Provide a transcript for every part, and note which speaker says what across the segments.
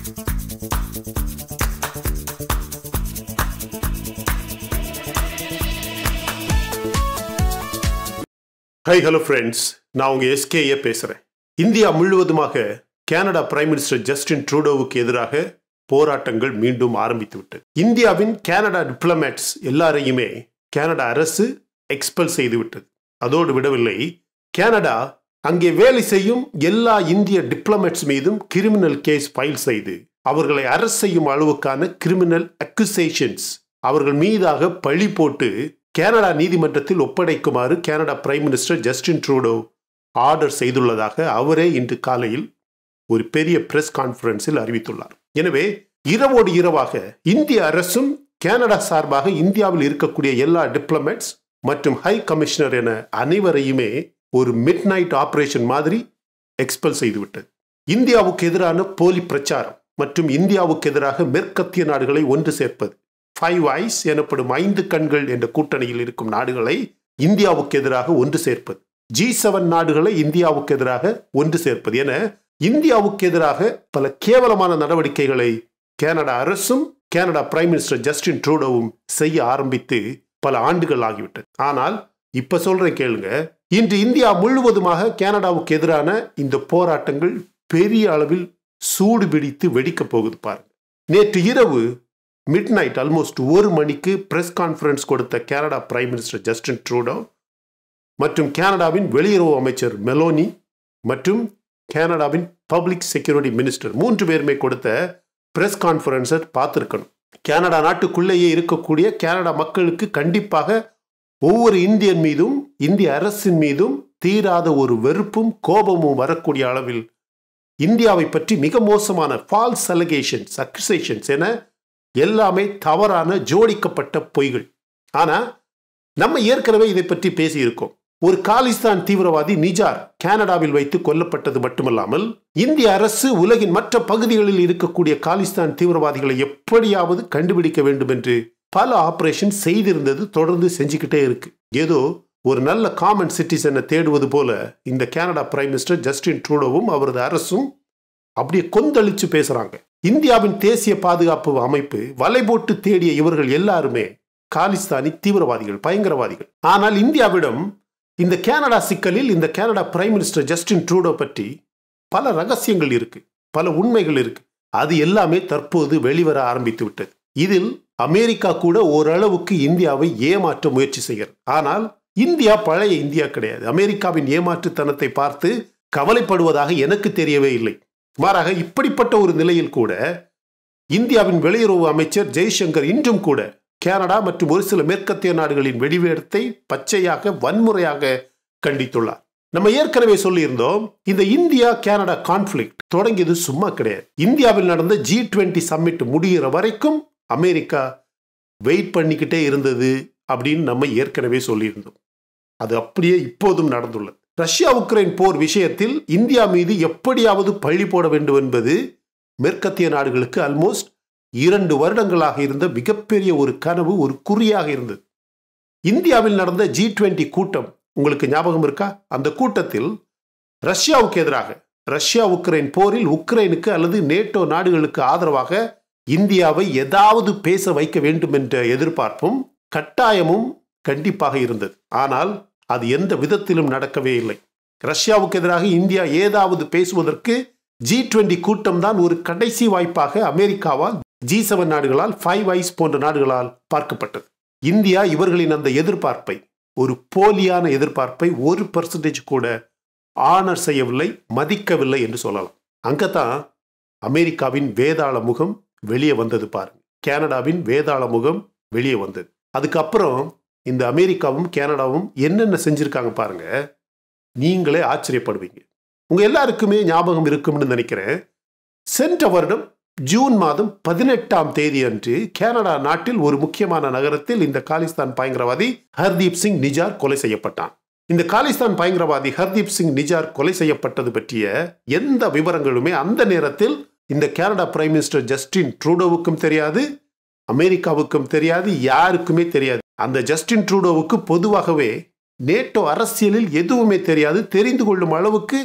Speaker 1: high hello friends நான் உங்க SKA பேசுறேன் இந்தியா முழுவதுமாக கனடா பிரைம் மினிஸ்டர் ஜஸ்டின் ட்ரூடோவுக்கு எதிராக போராட்டங்கள் மீண்டும் ஆரம்பித்து விட்டது இந்தியாவின் கனடா டிப்ளமேட்ஸ் எல்லாரையுமே கனடா அரசு எக்ஸ்பெல் செய்து விட்டது அதோடு விடவில்லை கனடா அங்கே வேலை செய்யும் எல்லா இந்திய டிப்ளமேட்ஸ் மீதும் கிரிமினல் கேஸ் ஃபைல் செய்து அவர்களை அரசு செய்யும் அளவுக்கான கிரிமினல் அக்யூசேஷன்ஸ் அவர்கள் மீதாக பழி போட்டு கனடா நீதிமன்றத்தில் ஒப்படைக்குமாறு Canada prime minister Justin Trudeau order செய்துள்ளதாக அவரே இன்று காலையில் ஒரு பெரிய பிரஸ் கான்ஃபரன்ஸில் அறிவித்துள்ளார் எனவே இரவோடு இரவாக இந்திய அரசும் கனடா சார்பாக இந்தியாவில் இருக்கக்கூடிய எல்லா டிப்ளமேட்ஸ் மற்றும் ஹை கமிஷனர் என அனைவரையுமே ஒரு மிட் நைட் ஆபரேஷன் மாதிரி எக்ஸ்பெல் செய்துவிட்டது இந்தியாவுக்கு எதிரான போலி பிரச்சாரம் மற்றும் இந்தியாவுக்கு எதிராக மேற்கத்திய நாடுகளை ஒன்று சேர்ப்பது ஃபைவ் ஐஸ் எனப்படும் ஐந்து கண்கள் என்ற கூட்டணியில் இருக்கும் நாடுகளை இந்தியாவுக்கு எதிராக ஒன்று சேர்ப்பது ஜி செவன் நாடுகளை இந்தியாவுக்கு எதிராக ஒன்று சேர்ப்பது என இந்தியாவுக்கு எதிராக பல கேவலமான நடவடிக்கைகளை கனடா அரசும் கனடா பிரைம் மினிஸ்டர் ஜஸ்டின் ட்ரூடோவும் செய்ய ஆரம்பித்து பல ஆண்டுகள் ஆகிவிட்டது ஆனால் இப்ப சொல்றேன் கேளுங்க இன்று இந்தியா முழுவதுமாக கனடாவுக்கு எதிரான இந்த போராட்டங்கள் பெரிய அளவில் சூடு பிடித்து வெடிக்கப் போகுது பாருங்க நேற்று இரவு மிட் நைட் ஆல்மோஸ்ட் ஒரு மணிக்கு பிரஸ் கான்ஃபரன்ஸ் கொடுத்த Canada prime minister Justin Trudeau மற்றும் கனடாவின் வெளியுறவு அமைச்சர் மெலோனி மற்றும் கனடாவின் பப்ளிக் செக்யூரிட்டி மினிஸ்டர் மூன்று பேருமே கொடுத்த பிரஸ் கான்ஃபரன்ஸை பார்த்துருக்கணும் கனடா நாட்டுக்குள்ளேயே இருக்கக்கூடிய கனடா மக்களுக்கு கண்டிப்பாக ஒவ்வொரு இந்தியன் மீதும் இந்திய அரசின் மீதும் தீராத ஒரு வெறுப்பும் கோபமும் வரக்கூடிய அளவில் இந்தியாவை பற்றி மிக மோசமான ஃபால்ஸ் அலகேஷன்ஸ் அக்யூசேஷன்ஸ் என எல்லாமே தவறான ஜோடிக்கப்பட்ட பொய்கள் ஆனா நம்ம ஏற்கனவே இதை பற்றி பேசியிருக்கோம் ஒரு காலிஸ்தான் தீவிரவாதி நிஜார் கனடாவில் வைத்து கொல்லப்பட்டது மட்டுமல்லாமல் இந்திய அரசு உலகின் மற்ற பகுதிகளில் இருக்கக்கூடிய காலிஸ்தான் தீவிரவாதிகளை எப்படியாவது கண்டுபிடிக்க வேண்டும் என்று பல ஆபரேஷன் செய்திருந்தது தொடர்ந்து செஞ்சுக்கிட்டே இருக்கு ஏதோ ஒரு நல்ல காமன் சிட்டிசனை தேடுவது போல இந்த கனடா பிரைம் மினிஸ்டர் ஜஸ்டின் ட்ரூடோவும் அவரது அரசும் அப்படியே கொந்தளிச்சு பேசுறாங்க இந்தியாவின் தேசிய பாதுகாப்பு அமைப்பு வலை போட்டு தேடிய இவர்கள் எல்லாருமே காலிஸ்தானி தீவிரவாதிகள் பயங்கரவாதிகள் ஆனால் இந்தியாவிடம் இந்த கனடா சிக்கலில் இந்த Canada prime minister Justin Trudeau பற்றி பல ரகசியங்கள் இருக்கு பல உண்மைகள் இருக்கு அது எல்லாமே தற்போது வெளிவர ஆரம்பித்து விட்டது இதில் அமெரிக்கா கூட ஓரளவுக்கு இந்தியாவை ஏமாற்ற முயற்சி செய்கிறது ஆனால் இந்தியா பழைய இந்தியா கிடையாது அமெரிக்காவின் ஏமாற்றுத்தனத்தை பார்த்து கவலைப்படுவதாக எனக்கு தெரியவே இல்லை மாறாக இப்படிப்பட்ட ஒரு நிலையில் கூட இந்தியாவின் வெளியுறவு அமைச்சர் ஜெய்சங்கர் இன்றும் கூட கனடா மற்றும் ஒரு சில மேற்கத்திய நாடுகளின் வெடிவேடத்தை பச்சையாக வன்முறையாக கண்டித்துள்ளார் நம்ம ஏற்கனவே சொல்லியிருந்தோம் இந்த இந்தியா கனடா கான்ஃபிளிக்ட் தொடங்கியது சும்மா கிடையாது இந்தியாவில் நடந்த ஜி டுவெண்ட்டி சம்மிட் முடிகிற வரைக்கும் அமெரிக்கா வெயிட் பண்ணிக்கிட்டே இருந்தது அப்படின்னு நம்ம ஏற்கனவே சொல்லியிருந்தோம் அது அப்படியே இப்போதும் நடந்துள்ளது ரஷ்யா உக்ரைன் போர் விஷயத்தில் இந்தியா மீது எப்படியாவது பழி போட வேண்டும் என்பது மேற்கத்திய நாடுகளுக்கு ஆல்மோஸ்ட் இரண்டு வருடங்களாக இருந்த மிகப்பெரிய ஒரு கனவு ஒரு குறியாக இருந்தது இந்தியாவில் நடந்த ஜி டுவெண்ட்டி கூட்டம் உங்களுக்கு ஞாபகம் இருக்கா அந்த கூட்டத்தில் ரஷ்யாவுக்கு எதிராக ரஷ்யா உக்ரைன் போரில் உக்ரைனுக்கு அல்லது நேட்டோ நாடுகளுக்கு ஆதரவாக இந்தியாவை ஏதாவது பேச வைக்க வேண்டும் என்ற எதிர்பார்ப்பும் கட்டாயமும் கண்டிப்பாக இருந்தது ஆனால் அது எந்த விதத்திலும் நடக்கவே இல்லை ரஷ்யாவுக்கு எதிராக இந்தியா ஏதாவது பேசுவதற்கு ஜி டுவெண்டி கூட்டம் தான் ஒரு கடைசி வாய்ப்பாக அமெரிக்காவால் ஜி செவன் நாடுகளால் ஃபைவ் ஐஸ் போன்ற நாடுகளால் பார்க்கப்பட்டது இந்தியா இவர்களின் அந்த எதிர்பார்ப்பை ஒரு போலியான எதிர்பார்ப்பை ஒரு பர்சன்டேஜ் கூட ஆனர் செய்யவில்லை மதிக்கவில்லை என்று சொல்லலாம் அங்கதான் அமெரிக்காவின் வேதாள முகம் வெளியே வந்தது பாருங்க கனடாவின் வேதாள முகம் வெளியே வந்தது அதுக்கப்புறம் இந்த அமெரிக்காவும் கனடாவும் என்னென்ன செஞ்சிருக்காங்க பாருங்க நீங்களே ஆச்சரியப்படுவீங்க உங்க எல்லாருக்குமே ஞாபகம் இருக்கும்னு நினைக்கிறேன் சென்ற வருடம் ஜூன் மாதம் பதினெட்டாம் தேதி அன்று கனடா நாட்டில் ஒரு முக்கியமான நகரத்தில் இந்த காலிஸ்தான் பயங்கரவாதி ஹர்தீப் சிங் நிஜார் கொலை செய்யப்பட்டான் இந்த காலிஸ்தான் பயங்கரவாதி ஹர்தீப் சிங் நிஜார் கொலை செய்யப்பட்டது பற்றிய எந்த விவரங்களுமே அந்த நேரத்தில் இந்த கனடா பிரைம் மினிஸ்டர் ஜஸ்டின் ட்ரூடோவுக்கும் தெரியாது அமெரிக்காவுக்கும் தெரியாது யாருக்குமே தெரியாது அந்த ஜஸ்டின் ட்ரூடோவுக்கு பொதுவாகவே நேட்டோ அரசியலில் எதுவுமே தெரியாது தெரிந்து கொள்ளும் அளவுக்கு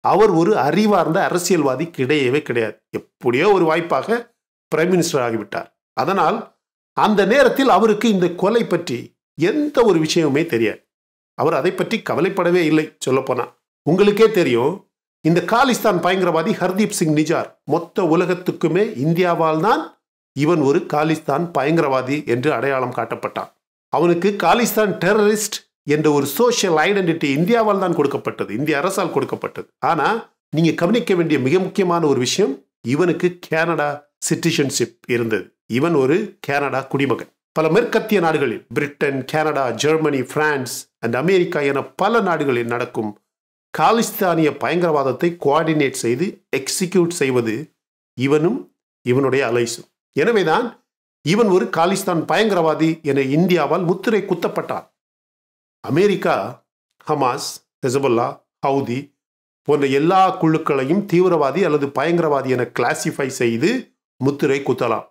Speaker 1: அவர் ஒரு அறிவார்ந்த அரசியல்வாதி கிடையவே கிடையாது எப்படியோ ஒரு வாய்ப்பாக பிரைம் மினிஸ்டர் ஆகிவிட்டார் அதனால் அந்த நேரத்தில் அவருக்கு இந்த கொலை பற்றி எந்த ஒரு விஷயமுமே தெரியாது அவர் அதை பற்றி கவலைப்படவே இல்லை சொல்லப்போனா உங்களுக்கே தெரியும் இந்த காலிஸ்தான் பயங்கரவாதி ஹர்தீப் சிங் நிஜார் மொத்த உலகத்துக்குமே இந்தியாவால் தான் இவன் ஒரு காலிஸ்தான் பயங்கரவாதி என்று அடையாளம் காட்டப்பட்டான் அவனுக்கு காலிஸ்தான் டெரரிஸ்ட் என்ற ஒரு சோஷியல் ஐடென்டிட்டி இந்தியாவால் தான் கொடுக்கப்பட்டது இந்திய அரசால் கொடுக்கப்பட்டது ஆனா நீங்க கவனிக்க வேண்டிய மிக முக்கியமான ஒரு விஷயம் இவனுக்கு கனடா சிட்டிசன்ஷிப் இருந்தது இவன் ஒரு கனடா குடிமகன் பல மேற்கத்திய நாடுகளில் Britain Canada Germany France and America என பல நாடுகளில் நடக்கும் காலிஸ்தானிய பயங்கரவாதத்தை கோஆர்டினேட் செய்து எக்ஸிக்யூட் செய்வது இவனும் இவனுடைய அலைசும் எனவேதான் இவன் ஒரு காலிஸ்தான் பயங்கரவாதி என இந்தியாவால் முத்திரை குத்தப்பட்டான் அமெரிக்கா ஹமாஸ் ஹெசபுல்லா ஹவுதி போன்ற எல்லா குழுக்களையும் தீவிரவாதி அல்லது பயங்கரவாதி என கிளாசிஃபை செய்து முத்திரை குத்தலாம்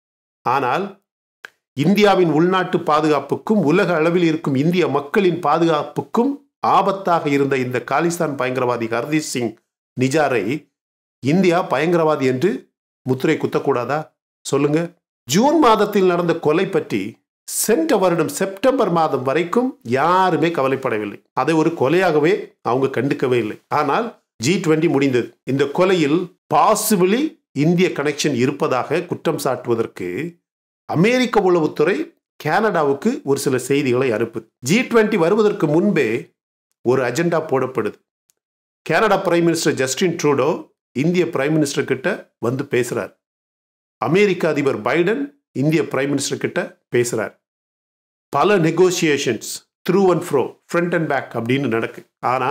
Speaker 1: ஆனால் இந்தியாவின் உள்நாட்டு பாதுகாப்புக்கும் உலக அளவில் இருக்கும் இந்திய மக்களின் பாதுகாப்புக்கும் ஆபத்தாக இருந்த இந்த காலிஸ்தான் பயங்கரவாதி ஹர்தீப் சிங் நிஜாரை இந்தியா பயங்கரவாதி என்று முத்திரை குத்தக்கூடாதா சொல்லுங்க ஜூன் மாதத்தில் நடந்த கொலை பற்றி சென்ற வருடம் செப்டம்பர் மாதம் வரைக்கும் யாருமே கவலைப்படவில்லை அதை ஒரு கொலையாகவே அவங்க கண்டுக்கவே இல்லை ஆனால் ஜி டுவெண்டி முடிந்தது இந்த கொலையில் பாசிபிளி இந்திய கனெக்ஷன் இருப்பதாக குற்றம் சாட்டுவதற்கு அமெரிக்க உளவுத்துறை கனடாவுக்கு ஒரு சில செய்திகளை அனுப்புது ஜி டுவெண்ட்டி வருவதற்கு முன்பே ஒரு அஜெண்டா போடப்படுது Canada prime minister Justin Trudeau இந்திய பிரைம் மினிஸ்டர் கிட்ட வந்து பேசுறார் அமெரிக்க அதிபர் பைடன் இந்திய பிரைம் மினிஸ்டர் கிட்ட பேசுறார் பல negotiations through and fro front and back அப்படின்னு நடக்கு ஆனா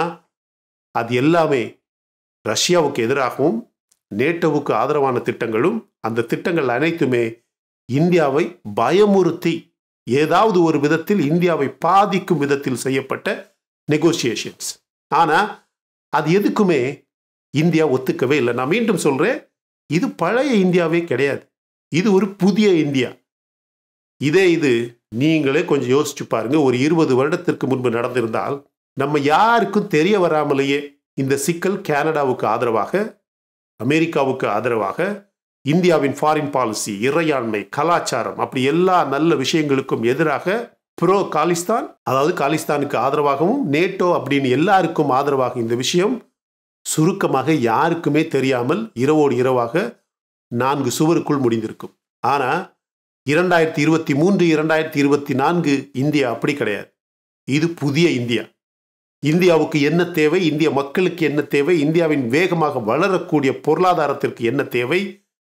Speaker 1: அது எல்லாமே ரஷ்யாவுக்கு எதிராகவும் நேட்டோவுக்கு ஆதரவான திட்டங்களும் அந்த திட்டங்கள் அனைத்துமே இந்தியாவை பயமுறுத்தி ஏதாவது ஒரு விதத்தில் இந்தியாவை பாதிக்கும் விதத்தில் செய்யப்பட்ட நெகோசியேஷன்ஸ் ஆனா அது எதுக்குமே இந்தியா ஒத்துக்கவே இல்லை நான் மீண்டும் சொல்றேன் இது பழைய இந்தியாவே கிடையாது இது ஒரு புதிய இந்தியா இதே இது நீங்களே கொஞ்சம் யோசிச்சு பாருங்க ஒரு இருபது வருடத்திற்கு முன்பு நடந்திருந்தால் நம்ம யாருக்கும் தெரிய வராமலேயே இந்த சிக்கல் கனடாவுக்கு ஆதரவாக அமெரிக்காவுக்கு ஆதரவாக இந்தியாவின் ஃபாரின் பாலிசி இறையாண்மை கலாச்சாரம் அப்படி எல்லா நல்ல விஷயங்களுக்கும் எதிராக ப்ரோ காலிஸ்தான் அதாவது காலிஸ்தானுக்கு ஆதரவாகவும் நேட்டோ அப்படின்னு எல்லாருக்கும் ஆதரவாக இந்த விஷயம் சுருக்கமாக யாருக்குமே தெரியாமல் இரவோடு இரவாக நான்கு சுவருக்குள் முடிந்திருக்கும் ஆனா இரண்டாயிரத்தி இருபத்தி மூன்று இரண்டாயிரத்தி இருபத்தி நான்கு இந்தியா அப்படி கிடையாது இது புதிய இந்தியா இந்தியாவுக்கு என்ன தேவை இந்திய மக்களுக்கு என்ன தேவை இந்தியாவின் வேகமாக வளரக்கூடிய பொருளாதாரத்திற்கு என்ன தேவை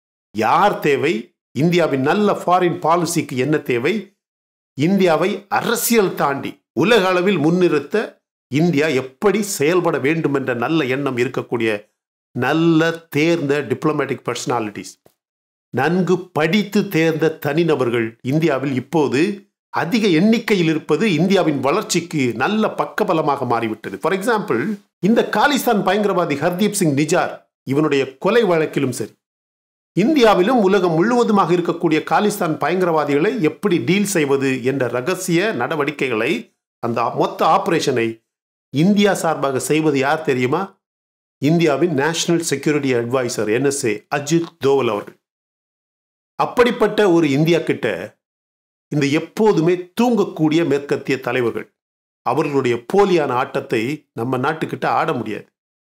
Speaker 1: யார் தேவை இந்தியாவின் நல்ல ஃபாரின் பாலிசிக்கு என்ன தேவை இந்தியாவை அரசியல் தாண்டி உலக அளவில் முன்னிறுத்த இந்தியா எப்படி செயல்பட வேண்டும் என்ற நல்ல எண்ணம் இருக்கக்கூடிய நல்ல தேர்ந்த டிப்ளமேட்டிக் பர்சனாலிட்டிஸ் நன்கு படித்து தேர்ந்த தனிநபர்கள் இந்தியாவில் இப்போது அதிக எண்ணிக்கையில் இருப்பது இந்தியாவின் வளர்ச்சிக்கு நல்ல பக்கபலமாக மாறிவிட்டது ஃபார் எக்ஸாம்பிள் இந்த காலிஸ்தான் பயங்கரவாதி ஹர்தீப் சிங் நிஜார் இவனுடைய கொலை வழக்கிலும் சரி இந்தியாவிலும் உலகம் முழுவதுமாக இருக்கக்கூடிய காலிஸ்தான் பயங்கரவாதிகளை எப்படி டீல் செய்வது என்ற ரகசிய நடவடிக்கைகளை அந்த மொத்த ஆபரேஷனை இந்தியா சார்பாக செய்வது யார் தெரியுமா இந்தியாவின் national security advisor NSA Ajit Doval அவர்கள் அப்படிப்பட்ட ஒரு இந்தியா கிட்ட இந்த எப்போதுமே தூங்கக்கூடிய மேற்கத்திய தலைவர்கள் அவர்களுடைய போலியான ஆட்டத்தை நம்ம நாட்டுக்கிட்ட ஆட முடியாது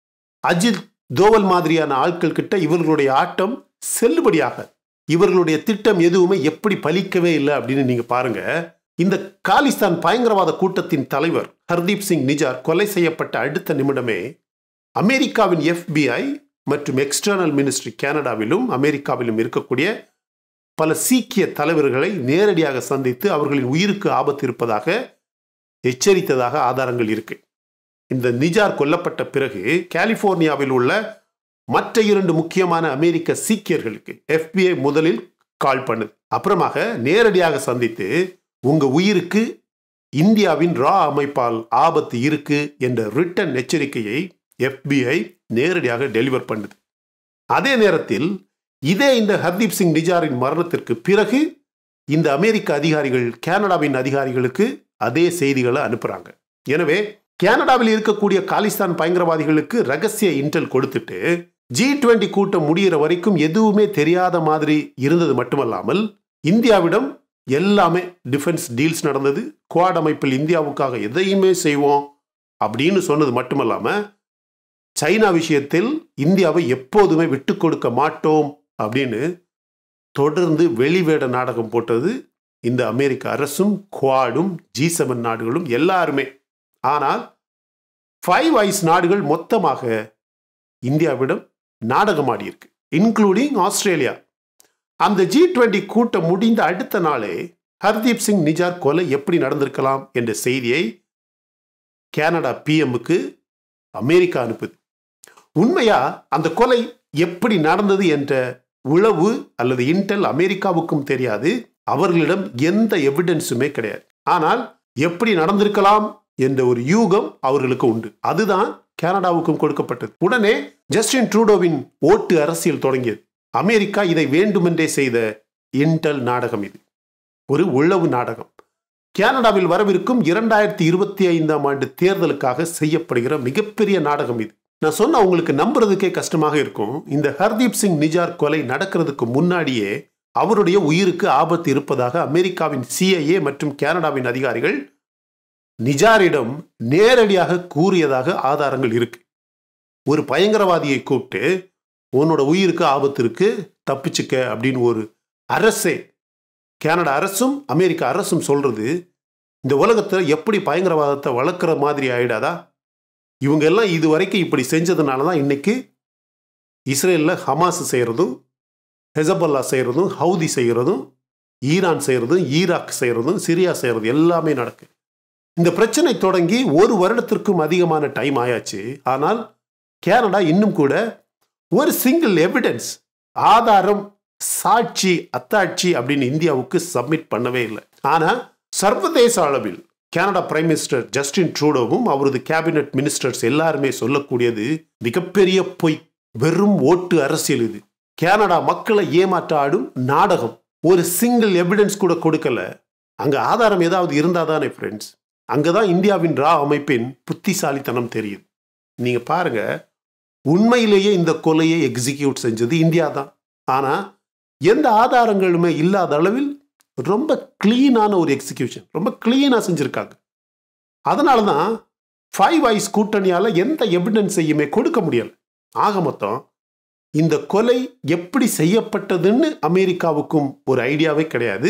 Speaker 1: அஜித் தோவல் மாதிரியான ஆட்கள் கிட்ட இவர்களுடைய ஆட்டம் செல்லுபடியாக இவர்களுடைய திட்டம் எதுவுமே எப்படி பலிக்கவே இல்லை அப்படின்னு நீங்க பாருங்க இந்த காலிஸ்தான் பயங்கரவாத கூட்டத்தின் தலைவர் ஹர்தீப் சிங் நிஜார் கொலை செய்யப்பட்ட அடுத்த நிமிடமே அமெரிக்காவின் எஃபிஐ மற்றும் எக்ஸ்டர்னல் மினிஸ்ட்ரி கனடாவிலும் அமெரிக்காவிலும் இருக்கக்கூடிய பல சீக்கிய தலைவர்களை நேரடியாக சந்தித்து அவர்களின் உயிருக்கு ஆபத்து இருப்பதாக எச்சரித்ததாக ஆதாரங்கள் இருக்கு இந்த நிஜார் கொல்லப்பட்ட பிறகு கலிபோர்னியாவில் உள்ள மற்ற இரண்டு முக்கியமான அமெரிக்க சீக்கியர்களுக்கு எஃபிஐ முதலில் கால் பண்ணுது அப்புறமாக நேரடியாக சந்தித்து உங்க உயிருக்கு இந்தியாவின் ரா அமைப்பால் ஆபத்து இருக்கு என்ற ரிட்டன் எச்சரிக்கையை எஃபிஐ நேரடியாக டெலிவர் பண்ணுது அதே நேரத்தில் இதே இந்த ஹர்தீப் சிங் நிஜாரின் மரணத்திற்கு பிறகு இந்த அமெரிக்க அதிகாரிகள் கனடாவின் அதிகாரிகளுக்கு அதே செய்திகளை அனுப்புறாங்க எனவே கனடாவில் இருக்கக்கூடிய காலிஸ்தான் பயங்கரவாதிகளுக்கு ரகசிய இன்டெல் கொடுத்துட்டு ஜி டுவெண்டி கூட்டம் முடிகிற வரைக்கும் எதுவுமே தெரியாத மாதிரி இருந்தது மட்டுமல்லாமல் இந்தியாவிடம் எல்லாமே டிஃபென்ஸ் டீல்ஸ் நடந்தது குவாட் அமைப்பில் இந்தியாவுக்காக எதையுமே செய்வோம் அப்படின்னு சொன்னது மட்டுமல்லாம சைனா விஷயத்தில் இந்தியாவை எப்போதுமே விட்டு கொடுக்க மாட்டோம் அப்படின்னு தொடர்ந்து வெளிவேட நாடகம் போட்டது இந்த அமெரிக்க அரசும் குவாடும் ஜி செவன் நாடுகளும் எல்லாருமே ஆனால் ஃபைவ் ஐஸ் நாடுகள் மொத்தமாக இந்தியாவிடம் நாடகமாடி இருக்கு இன்க்ளூடிங் ஆஸ்திரேலியா அந்த ஜி டுவெண்டி கூட்டம் முடிந்த அடுத்த நாளே ஹர்தீப் சிங் நிஜார் கொலை எப்படி நடந்திருக்கலாம் என்ற செய்தியை கனடா பிஎம்முக்கு அமெரிக்கா அனுப்புது உண்மையா அந்த கொலை எப்படி நடந்தது என்ற உளவு அல்லது இன்டெல் அமெரிக்காவுக்கும் தெரியாது அவர்களிடம் எந்த எவிடன்ஸுமே கிடையாது ஆனால் எப்படி நடந்திருக்கலாம் என்ற ஒரு யூகம் அவர்களுக்கு உண்டு அதுதான் கனடாவுக்கும் கொடுக்கப்பட்டது உடனே ஜஸ்டின் ட்ரூடோவின் ஓட்டு அரசியல் தொடங்கியது அமெரிக்கா இதை வேண்டுமென்றே செய்த இன்டெல் நாடகம் இது ஒரு உளவு நாடகம் கனடாவில் வரவிருக்கும் இரண்டாயிரத்தி இருபத்தி ஐந்தாம் ஆண்டு தேர்தலுக்காக செய்யப்படுகிற மிகப்பெரிய நாடகம் இது நான் சொன்ன உங்களுக்கு நம்புறதுக்கே கஷ்டமாக இருக்கும் இந்த ஹர்தீப் சிங் நிஜார் கொலை நடக்கிறதுக்கு முன்னாடியே அவருடைய உயிருக்கு ஆபத்து இருப்பதாக அமெரிக்காவின் சிஐஏ மற்றும் கனடாவின் அதிகாரிகள் நிஜாரிடம் நேரடியாக கூறியதாக ஆதாரங்கள் இருக்கு ஒரு பயங்கரவாதியை கூப்பிட்டு உன்னோட உயிருக்கு ஆபத்து இருக்கு தப்பிச்சுக்க அப்படின்னு ஒரு அரசே கனடா அரசும் அமெரிக்க அரசும் சொல்றது இந்த உலகத்தில் எப்படி பயங்கரவாதத்தை வளர்க்குற மாதிரி ஆயிடாதா இவங்க எல்லாம் இது வரைக்கும் இப்படி செஞ்சதுனால தான் இன்னைக்கு இஸ்ரேலில் ஹமாஸ் செய்கிறதும் ஹெசபல்லா செய்கிறதும் ஹவுதி செய்கிறதும் ஈரான் செய்கிறதும் ஈராக் செய்கிறதும் சிரியா செய்கிறது எல்லாமே நடக்கு இந்த பிரச்சனை தொடங்கி ஒரு வருடத்திற்கும் அதிகமான டைம் ஆயாச்சு ஆனால் கனடா இன்னும் கூட ஒரு சிங்கிள் எவிடன்ஸ் ஆதாரம் சாட்சி அத்தாட்சி அப்படின்னு இந்தியாவுக்கு சப்மிட் பண்ணவே இல்லை ஆனால் சர்வதேச அளவில் கனடா பிரைம் மினிஸ்டர் ஜஸ்டின் ட்ரூடோவும் அவரது கேபினட் மினிஸ்டர்ஸ் எல்லாருமே சொல்லக்கூடியது மிகப்பெரிய பொய் வெறும் ஓட்டு அரசியல் இது கனடா மக்களை ஏமாற்ற ஆடும் நாடகம் ஒரு சிங்கிள் எவிடன்ஸ் கூட கொடுக்கல அங்க ஆதாரம் ஏதாவது இருந்தாதானே ஃப்ரெண்ட்ஸ் அங்கதான் இந்தியாவின் ரா அமைப்பின் புத்திசாலித்தனம் தெரியுது நீங்க பாருங்க உண்மையிலேயே இந்த கொலையை எக்ஸிக்யூட் செஞ்சது இந்தியா தான் ஆனா எந்த ஆதாரங்களுமே இல்லாத அளவில் ரொம்ப கிளீனான ஒரு எக்ஸிக்யூஷன் ரொம்ப கிளீனாக செஞ்சுருக்காங்க அதனால தான் ஃபைவ் ஐஸ் கூட்டணியால் எந்த எவிடன்ஸையுமே கொடுக்க முடியல ஆக மொத்தம் இந்த கொலை எப்படி செய்யப்பட்டதுன்னு அமெரிக்காவுக்கும் ஒரு ஐடியாவே கிடையாது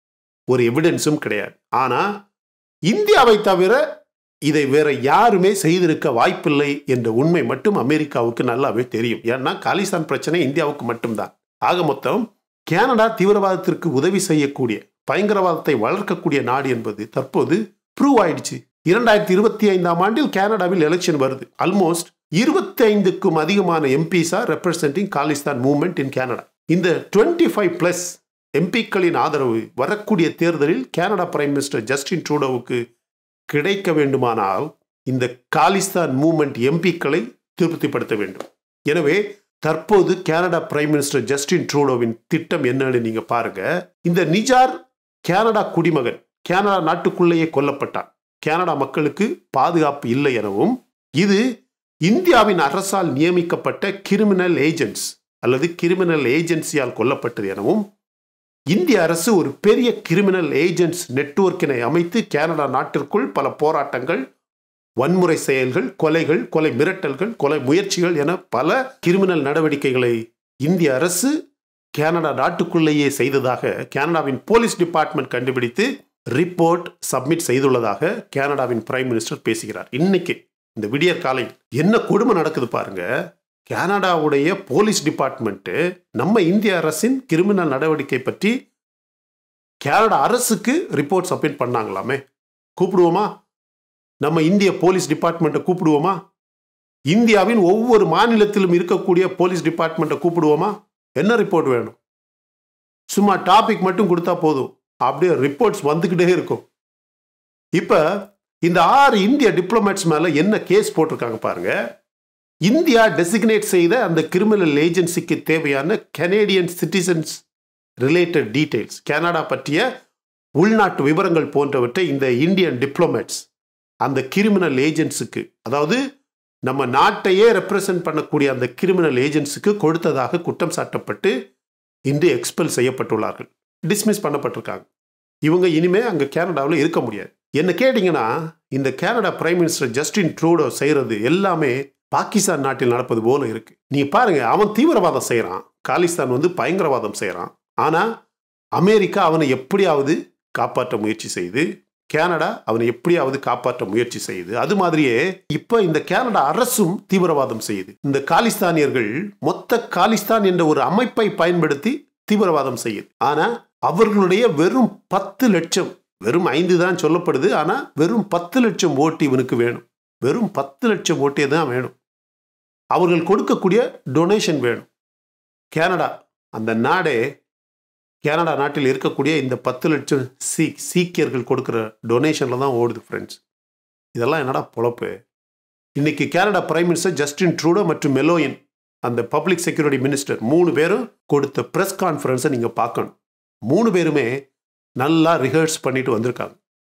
Speaker 1: ஒரு எவிடன்ஸும் கிடையாது ஆனால் இந்தியாவை தவிர இதை வேற யாருமே செய்திருக்க வாய்ப்பில்லை என்ற உண்மை மட்டும் அமெரிக்காவுக்கு நல்லாவே தெரியும் ஏன்னா காலிஸ்தான் பிரச்சனை இந்தியாவுக்கு மட்டும்தான் ஆக மொத்தம் கனடா தீவிரவாதத்திற்கு உதவி செய்யக்கூடிய பயங்கரவாதத்தை வளர்க்கக்கூடிய நாடு என்பது தற்போது ப்ரூவ் ஆயிடுச்சு இரண்டாயிரத்தி இருபத்தி ஐந்தாம் ஆண்டில் கனடாவில் எலெக்ஷன் வருது ஆல்மோஸ்ட் இருபத்தி ஐந்துக்கும் அதிகமான MPs are representing Khalistan movement in Canada இந்த டுவெண்ட்டி ஃபைவ் பிளஸ் எம்பிக்களின் ஆதரவு வரக்கூடிய தேர்தலில் கனடா பிரைம் மினிஸ்டர் ஜஸ்டின் ட்ரூடோவுக்கு கிடைக்க வேண்டுமானால் இந்த காலிஸ்தான் மூவ்மெண்ட் எம்பிக்களை திருப்திப்படுத்த வேண்டும் எனவே தற்போது கனடா பிரைம் மினிஸ்டர் ஜஸ்டின் ட்ரூடோவின் திட்டம் என்னன்னு நீங்க பாருங்க இந்த நிஜார் கனடா குடிமகன் கனடா நாட்டுக்குள்ளேயே கொல்லப்பட்டான் கனடா மக்களுக்கு பாதுகாப்பு இல்லை எனவும் இது இந்தியாவின் அரசால் நியமிக்கப்பட்ட கிரிமினல் ஏஜென்ட்ஸ் அல்லது கிரிமினல் ஏஜென்சியால் கொல்லப்பட்டது எனவும் இந்திய அரசு ஒரு பெரிய கிரிமினல் ஏஜென்ட்ஸ் நெட்வொர்க்கினை அமைத்து கனடா நாட்டிற்குள் பல போராட்டங்கள் வன்முறை செயல்கள் கொலைகள் கொலை மிரட்டல்கள் கொலை முயற்சிகள் என பல கிரிமினல் நடவடிக்கைகளை இந்திய அரசு கனடா நாட்டுக்குள்ளேயே செய்ததாக கனடாவின் போலீஸ் டிபார்ட்மெண்ட் கண்டுபிடித்து ரிப்போர்ட் சப்மிட் செய்துள்ளதாக கனடாவின் பிரைம் மினிஸ்டர் பேசுகிறார் இன்னைக்கு இந்த விடியற் காலையில் என்ன கொடுமை நடக்குது பாருங்க கனடாவுடைய போலீஸ் டிபார்ட்மெண்ட்டு நம்ம இந்திய அரசின் கிரிமினல் நடவடிக்கை பற்றி கனடா அரசுக்கு ரிப்போர்ட் சப்மிட் பண்ணாங்களாமே கூப்பிடுவோமா நம்ம இந்திய போலீஸ் டிபார்ட்மெண்ட்டை கூப்பிடுவோமா இந்தியாவின் ஒவ்வொரு மாநிலத்திலும் இருக்கக்கூடிய போலீஸ் டிபார்ட்மெண்ட்டை கூப்பிடுவோமா என்ன ரிப்போர்ட் வேணும் சும்மா டாபிக் மட்டும் கொடுத்தா போதும் அப்படியே ரிப்போர்ட்ஸ் வந்துக்கிட்டே இருக்கும் இப்போ இந்த ஆறு இந்திய டிப்ளமேட்ஸ் மேலே என்ன கேஸ் போட்டிருக்காங்க பாருங்க இந்தியா டெசிக்னேட் செய்த அந்த கிரிமினல் ஏஜென்சிக்கு தேவையான Canadian citizens related details Canada பற்றிய உள்நாட்டு விவரங்கள் போன்றவற்றை இந்த இந்தியன் டிப்ளமேட்ஸ் அந்த கிரிமினல் ஏஜென்ட்ஸுக்கு அதாவது நம்ம நாட்டையே ரெப்ரசன்ட் பண்ணக்கூடிய அந்த கிரிமினல் ஏஜென்ட்ஸுக்கு கொடுத்ததாக குற்றம் சாட்டப்பட்டு இன்று எக்ஸ்பெல் செய்யப்பட்டுள்ளார்கள் டிஸ்மிஸ் பண்ணப்பட்டிருக்காங்க இவங்க இனிமே அங்கே கனடாவில் இருக்க முடியாது என்ன கேட்டிங்கன்னா இந்த Canada prime minister Justin Trudeau செய்கிறது எல்லாமே பாகிஸ்தான் நாட்டில் நடப்பது போல இருக்கு நீ பாருங்க அவன் தீவிரவாதம் செய்கிறான் காலிஸ்தான் வந்து பயங்கரவாதம் செய்கிறான் ஆனால் அமெரிக்கா அவனை எப்படியாவது காப்பாற்ற முயற்சி செய்து கனடா அவனை எப்படியாவது காப்பாற்ற முயற்சி செய்யுது அது மாதிரியே இப்ப இந்த கனடா அரசும் தீவிரவாதம் செய்யுது இந்த காலிஸ்தானியர்கள் மொத்த காலிஸ்தான் என்ற ஒரு அமைப்பை பயன்படுத்தி தீவிரவாதம் செய்யுது ஆனா அவர்களுடைய வெறும் பத்து லட்சம் வெறும் ஐந்து தான் சொல்லப்படுது ஆனா வெறும் பத்து லட்சம் ஓட்டு இவனுக்கு வேணும் வெறும் பத்து லட்சம் ஓட்டே தான் வேணும் அவர்கள் கொடுக்கக்கூடிய டொனேஷன் வேணும் கனடா அந்த நாடே கனடா நாட்டில் இருக்கக்கூடிய இந்த பத்து லட்சம் சீக் சீக்கியர்கள் கொடுக்குற டொனேஷனில் தான் ஓடுது ஃப்ரெண்ட்ஸ் இதெல்லாம் என்னடா பொழப்பு இன்னைக்கு Canada prime minister Justin Trudeau மற்றும் மெலோயின் அந்த பப்ளிக் செக்யூரிட்டி மினிஸ்டர் மூணு பேரும் கொடுத்த ப்ரெஸ் கான்ஃபரன்ஸை நீங்கள் பார்க்கணும் மூணு பேருமே நல்லா ரிஹர்ஸ் பண்ணிட்டு வந்திருக்காங்க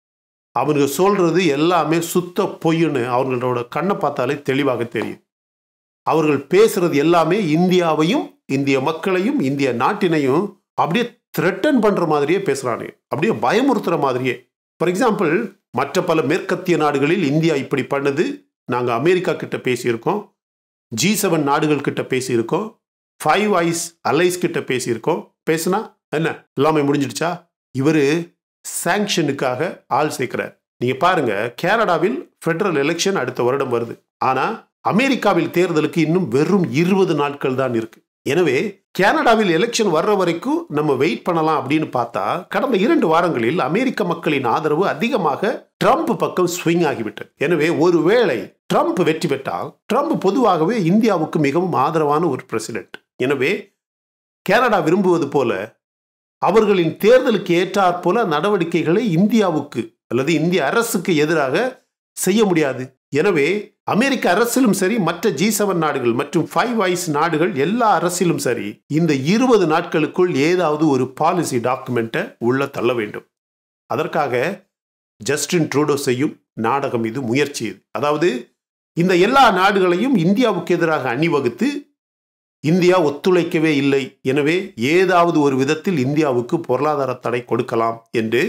Speaker 1: அவங்க சொல்றது எல்லாமே சுத்த பொய்ன்னு அவங்களோட கண்ணை பார்த்தாலே தெளிவாக தெரியுது அவர்கள் பேசுறது எல்லாமே இந்தியாவையும் இந்திய மக்களையும் இந்திய நாட்டினையும் அப்படியே த்ரெட்டன் பண்ற மாதிரியே பேசுறானே அப்படியே பயமுறுத்துற மாதிரியே ஃபார் எக்ஸாம்பிள் மற்ற பல மேற்கத்திய நாடுகளில் இந்தியா இப்படி பண்ணுது நாங்கள் அமெரிக்கா கிட்ட பேசியிருக்கோம் ஜி செவன் நாடுகள் கிட்ட பேசியிருக்கோம் ஃபைவ் ஐஸ் அலைஸ் கிட்ட பேசியிருக்கோம் பேசுனா என்ன எல்லாமே முடிஞ்சிடுச்சா இவர் சாங்ஷனுக்காக ஆள் சேர்க்கிறார் நீங்க பாருங்க கனடாவில் ஃபெடரல் எலெக்ஷன் அடுத்த வருடம் வருது ஆனா அமெரிக்காவில் தேர்தலுக்கு இன்னும் வெறும் இருபது நாட்கள் தான் இருக்கு எனவே கனடாவில் எலெக்ஷன் வர்ற வரைக்கும் நம்ம வெயிட் பண்ணலாம் அப்படின்னு பார்த்தா கடந்த இரண்டு வாரங்களில் அமெரிக்க மக்களின் ஆதரவு அதிகமாக ட்ரம்ப் பக்கம் ஸ்விங் ஆகிவிட்டது எனவே ஒருவேளை ட்ரம்ப் வெற்றி பெற்றால் ட்ரம்ப் பொதுவாகவே இந்தியாவுக்கு மிகவும் ஆதரவான ஒரு பிரசிடென்ட் எனவே கனடா விரும்புவது போல அவர்களின் தேர்தலுக்கு ஏற்றாற் போல நடவடிக்கைகளை இந்தியாவுக்கு அல்லது இந்திய அரசுக்கு எதிராக செய்ய முடியாது எனவே அமெரிக்க அரசிலும் சரி மற்ற ஜி செவன் நாடுகள் மற்றும் ஃபைவ் ஐஸ் நாடுகள் எல்லா அரசிலும் சரி இந்த இருபது நாட்களுக்குள் ஏதாவது ஒரு பாலிசி டாக்குமெண்ட்டை உள்ள தள்ள வேண்டும் அதற்காக ஜஸ்டின் ட்ரூடோ செய்யும் நாடகம் இது முயற்சி இது அதாவது இந்த எல்லா நாடுகளையும் இந்தியாவுக்கு எதிராக அணிவகுத்து இந்தியா ஒத்துழைக்கவே இல்லை எனவே ஏதாவது ஒரு விதத்தில் இந்தியாவுக்கு பொருளாதார தடை கொடுக்கலாம் என்று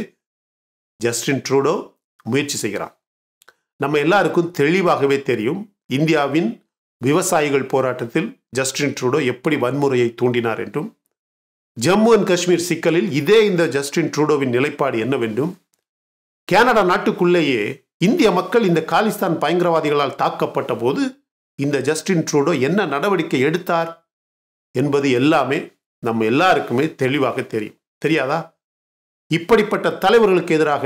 Speaker 1: ஜஸ்டின் ட்ரூடோ முயற்சி செய்கிறார் நம்ம எல்லாருக்கும் தெளிவாகவே தெரியும் இந்தியாவின் விவசாயிகள் போராட்டத்தில் ஜஸ்டின் ட்ரூடோ எப்படி வன்முறையை தூண்டினார் என்றும் ஜம்மு அண்ட் காஷ்மீர் சிக்கலில் இதே இந்த ஜஸ்டின் ட்ரூடோவின் நிலைப்பாடு என்னவென்றும் கனடா நாட்டுக்குள்ளேயே இந்திய மக்கள் இந்த காலிஸ்தான் பயங்கரவாதிகளால் தாக்கப்பட்ட போது இந்த ஜஸ்டின் ட்ரூடோ என்ன நடவடிக்கை எடுத்தார் என்பது எல்லாமே நம்ம எல்லாருக்குமே தெளிவாக தெரியும் தெரியாதா இப்படிப்பட்ட தலைவர்களுக்கு எதிராக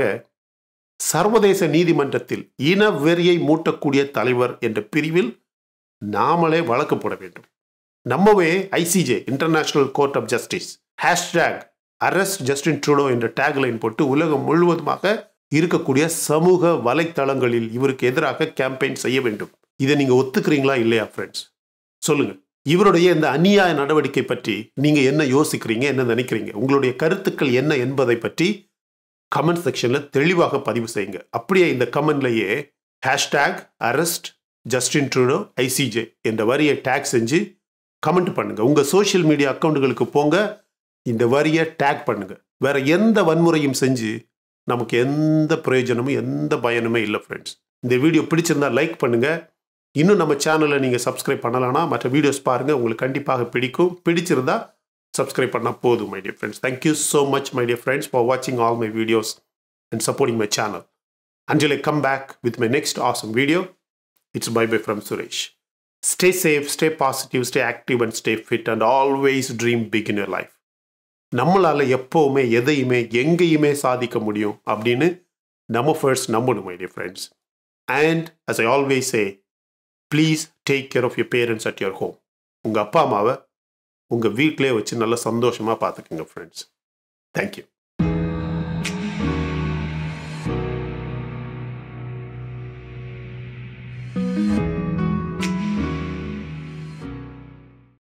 Speaker 1: சர்வதேச நீதிமன்றத்தில் இன வெறியை மூட்டக்கூடிய தலைவர் என்ற பிரிவில் நாமளே வழக்கு போட வேண்டும் நம்மவே ICJ international court of justice hashtag arrest Justin Trudeau என்ற டேக்லைன் போட்டு உலகம் முழுவதுமாக இருக்கக்கூடிய சமூக வலைத்தளங்களில் இவருக்கு எதிராக கேம்பெயின் செய்ய வேண்டும் இதை நீங்க ஒத்துக்கிறீங்களா இல்லையா ஃப்ரெண்ட்ஸ் சொல்லுங்க இவருடைய இந்த அநியாய நடவடிக்கை பற்றி நீங்க என்ன யோசிக்கிறீங்க என்ன நினைக்கிறீங்க உங்களுடைய கருத்துக்கள் என்ன என்பதை பற்றி கமெண்ட் செக்ஷன்ல தெளிவாக பதிவு செய்யுங்க அப்படியே இந்த கமெண்ட்லயே hashtag arrest Justin Trudeau ICJ என்ற வரியை டேக் செஞ்சு கமெண்ட் பண்ணுங்க உங்க சோஷியல் மீடியா அக்கௌண்ட்டுகளுக்கு போங்க இந்த வரியை டேக் பண்ணுங்க வேற எந்த வன்முறையும் செஞ்சு நமக்கு எந்த பிரயோஜனமும் எந்த பயனுமே இல்லை ஃப்ரெண்ட்ஸ் இந்த வீடியோ பிடிச்சிருந்தா லைக் பண்ணுங்க இன்னும் நம்ம சேனலை நீங்கள் சப்ஸ்கிரைப் பண்ணலாம்னா மற்ற வீடியோஸ் பாருங்கள் உங்களுக்கு கண்டிப்பாக பிடிக்கும் பிடிச்சிருந்தா சப்ஸ்கிரைப் பண்ணால் போதும் my dear friends thank you so much my dear friends for வாட்சிங் all my videos and supporting my channel until I come back with my next awesome video it's bye bye from Suresh stay safe stay positive stay active and stay fit and always dream big in your life நம்மளால் எப்போவுமே எதையுமே எங்கேயுமே சாதிக்க முடியும் அப்படின்னு நம்ம first நம்பணும் my dear friends and as I always say please take care of your parents at your home உங்கள் அப்பா அம்மாவை உங்கள் வீட்டிலே வச்சு நல்லா சந்தோஷமாக பார்த்துக்குங்க ஃப்ரெண்ட்ஸ் தேங்க்யூ